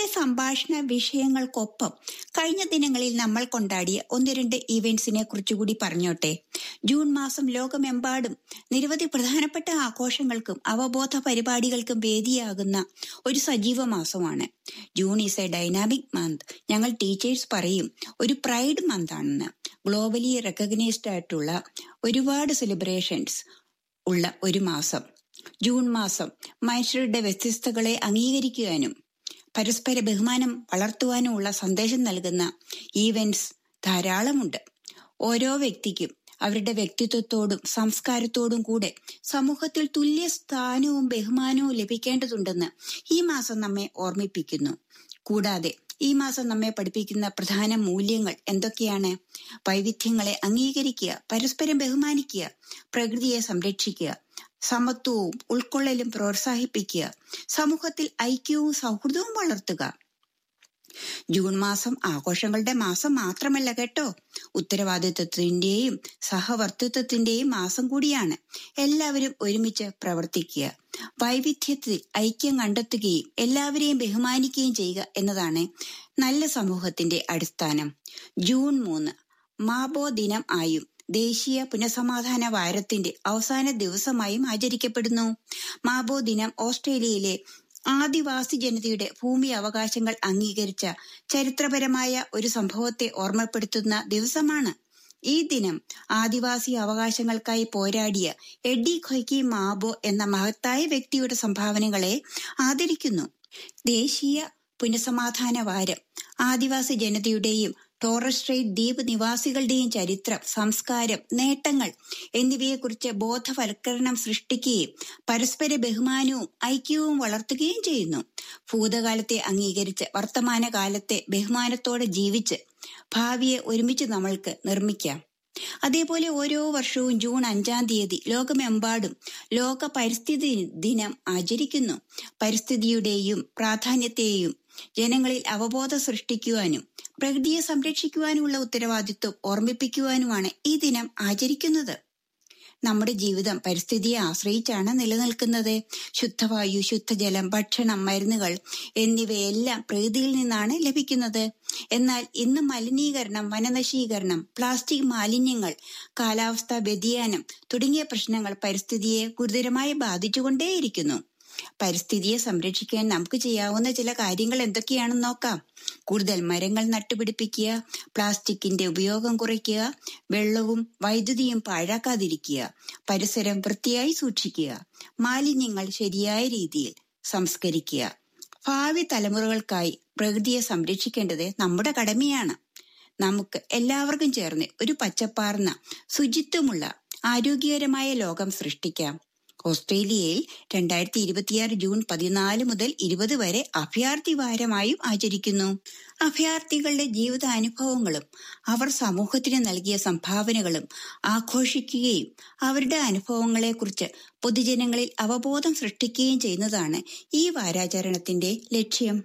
ഇന്നത്തെ സംഭാഷണ വിഷയങ്ങൾക്കൊപ്പം കഴിഞ്ഞ ദിനങ്ങളിൽ നമ്മൾ കൊണ്ടാടിയ ഒന്ന് രണ്ട് ഇവന്റ്സിനെ കുറിച്ചുകൂടി പറഞ്ഞോട്ടെ ജൂൺ മാസം ലോകമെമ്പാടും നിരവധി പ്രധാനപ്പെട്ട ആഘോഷങ്ങൾക്കും അവബോധ പരിപാടികൾക്കും വേദിയാകുന്ന ഒരു സജീവ മാസമാണ് June is a dynamic month ഞങ്ങൾ ടീച്ചേഴ്സ് പറയും ഒരു പ്രൈഡ് മന്ത് ആണെന്ന് ഗ്ലോബലി റെക്കഗ്നൈസ്ഡ് ആയിട്ടുള്ള ഒരുപാട് സെലിബ്രേഷൻസ് ഉള്ള ഒരു മാസം ജൂൺ മാസം മനുഷ്യരുടെ വ്യത്യസ്തകളെ അംഗീകരിക്കുവാനും പരസ്പര ബഹുമാനം വളർത്തുവാനുമുള്ള സന്ദേശം നൽകുന്ന ഈവന്റ്സ് ധാരാളമുണ്ട് ഓരോ വ്യക്തിക്കും അവരുടെ വ്യക്തിത്വത്തോടും സംസ്കാരത്തോടും കൂടെ സമൂഹത്തിൽ തുല്യ സ്ഥാനവും ബഹുമാനവും ലഭിക്കേണ്ടതുണ്ടെന്ന് ഈ മാസം നമ്മെ ഓർമ്മിപ്പിക്കുന്നു കൂടാതെ ഈ മാസം നമ്മെ പഠിപ്പിക്കുന്ന പ്രധാന മൂല്യങ്ങൾ എന്തൊക്കെയാണ് വൈവിധ്യങ്ങളെ അംഗീകരിക്കുക പരസ്പരം ബഹുമാനിക്കുക പ്രകൃതിയെ സംരക്ഷിക്കുക സമത്വവും ഉൾക്കൊള്ളലും പ്രോത്സാഹിപ്പിക്കുക സമൂഹത്തിൽ ഐക്യവും സൗഹൃദവും വളർത്തുക ജൂൺ മാസം ആഘോഷങ്ങളുടെ മാസം മാത്രമല്ല കേട്ടോ ഉത്തരവാദിത്വത്തിന്റെയും സഹവർത്തിത്വത്തിന്റെയും മാസം കൂടിയാണ് എല്ലാവരും ഒരുമിച്ച് പ്രവർത്തിക്കുക വൈവിധ്യത്തിൽ ഐക്യം കണ്ടെത്തുകയും എല്ലാവരെയും ബഹുമാനിക്കുകയും ചെയ്യുക എന്നതാണ് നല്ല സമൂഹത്തിന്റെ അടിസ്ഥാനം ജൂൺ മൂന്ന് മാബോ ദിനം ആയും ദേശീയ പുനഃസമാധാന വാരത്തിന്റെ അവസാന ദിവസമായും ആചരിക്കപ്പെടുന്നു മാബോ ദിനം ഓസ്ട്രേലിയയിലെ ആദിവാസി ജനതയുടെ ഭൂമി അവകാശങ്ങൾ അംഗീകരിച്ച ചരിത്രപരമായ ഒരു സംഭവത്തെ ഓർമ്മപ്പെടുത്തുന്ന ദിവസമാണ് ഈ ദിനം ആദിവാസി അവകാശങ്ങൾക്കായി പോരാടിയ എഡി ഖൊയ്ക്കി മാബോ എന്ന മഹത്തായ വ്യക്തിയുടെ സംഭാവനകളെ ആദരിക്കുന്നു ദേശീയ പുനഃസമാധാന വാരം ആദിവാസി ജനതയുടെയും ടോറസ് സ്ട്രേറ്റ് ദ്വീപ് നിവാസികളുടെയും ചരിത്രം സംസ്കാരം നേട്ടങ്ങൾ എന്നിവയെക്കുറിച്ച് ബോധവൽക്കരണം സൃഷ്ടിക്കുകയും പരസ്പര ബഹുമാനവും ഐക്യവും വളർത്തുകയും ചെയ്യുന്നു ഭൂതകാലത്തെ അംഗീകരിച്ച് വർത്തമാനകാലത്തെ ബഹുമാനത്തോടെ ജീവിച്ച് ഭാവിയെ ഒരുമിച്ച് നമ്മൾക്ക് നിർമ്മിക്കാം അതേപോലെ ഓരോ വർഷവും ജൂൺ അഞ്ചാം തീയതി ലോകമെമ്പാടും ലോക പരിസ്ഥിതി ദിനം ആചരിക്കുന്നു പരിസ്ഥിതിയുടെയും പ്രാധാന്യത്തെയും ജനങ്ങളിൽ അവബോധം സൃഷ്ടിക്കുവാനും പ്രകൃതിയെ സംരക്ഷിക്കുവാനുമുള്ള ഉത്തരവാദിത്വം ഓർമ്മിപ്പിക്കുവാനുമാണ് ഈ ദിനം ആചരിക്കുന്നത് നമ്മുടെ ജീവിതം പരിസ്ഥിതിയെ ആശ്രയിച്ചാണ് നിലനിൽക്കുന്നത് ശുദ്ധവായു ശുദ്ധജലം ഭക്ഷണം മരുന്നുകൾ എന്നിവയെല്ലാം പ്രകൃതിയിൽ നിന്നാണ് ലഭിക്കുന്നത് എന്നാൽ ഇന്ന് മലിനീകരണം വനനശീകരണം പ്ലാസ്റ്റിക് മാലിന്യങ്ങൾ കാലാവസ്ഥാ വ്യതിയാനം തുടങ്ങിയ പ്രശ്നങ്ങൾ പരിസ്ഥിതിയെ ഗുരുതരമായി ബാധിച്ചുകൊണ്ടേയിരിക്കുന്നു പരിസ്ഥിതിയെ സംരക്ഷിക്കാൻ നമുക്ക് ചെയ്യാവുന്ന ചില കാര്യങ്ങൾ എന്തൊക്കെയാണെന്ന് നോക്കാം കൂടുതൽ മരങ്ങൾ നട്ടുപിടിപ്പിക്കുക പ്ലാസ്റ്റിക്കിന്റെ ഉപയോഗം കുറയ്ക്കുക വെള്ളവും വൈദ്യുതിയും പാഴാക്കാതിരിക്കുക പരിസരം വൃത്തിയായി സൂക്ഷിക്കുക മാലിന്യങ്ങൾ ശരിയായ രീതിയിൽ സംസ്കരിക്കുക ഭാവി തലമുറകൾക്കായി പ്രകൃതിയെ സംരക്ഷിക്കേണ്ടത് നമ്മുടെ കടമയാണ് നമുക്ക് എല്ലാവർക്കും ചേർന്ന് ഒരു പച്ചപ്പാർന്ന ശുചിത്വമുള്ള ആരോഗ്യകരമായ ലോകം സൃഷ്ടിക്കാം ഓസ്ട്രേലിയയിൽ രണ്ടായിരത്തി ഇരുപത്തിയാറ് ജൂൺ പതിനാല് മുതൽ ഇരുപത് വരെ അഭയാർത്ഥി വാരമായും ആചരിക്കുന്നു അഭയാർത്ഥികളുടെ ജീവിതാനുഭവങ്ങളും അവർ സമൂഹത്തിന് നൽകിയ സംഭാവനകളും ആഘോഷിക്കുകയും അവരുടെ അനുഭവങ്ങളെക്കുറിച്ച് പൊതുജനങ്ങളിൽ അവബോധം സൃഷ്ടിക്കുകയും ചെയ്യുന്നതാണ് ഈ വാരാചരണത്തിന്റെ ലക്ഷ്യം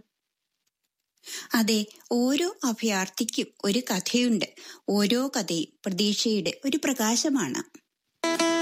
അതെ ഓരോ അഭയാർത്ഥിക്കും ഒരു കഥയുണ്ട് ഓരോ കഥയും പ്രതീക്ഷയുടെ ഒരു പ്രകാശമാണ്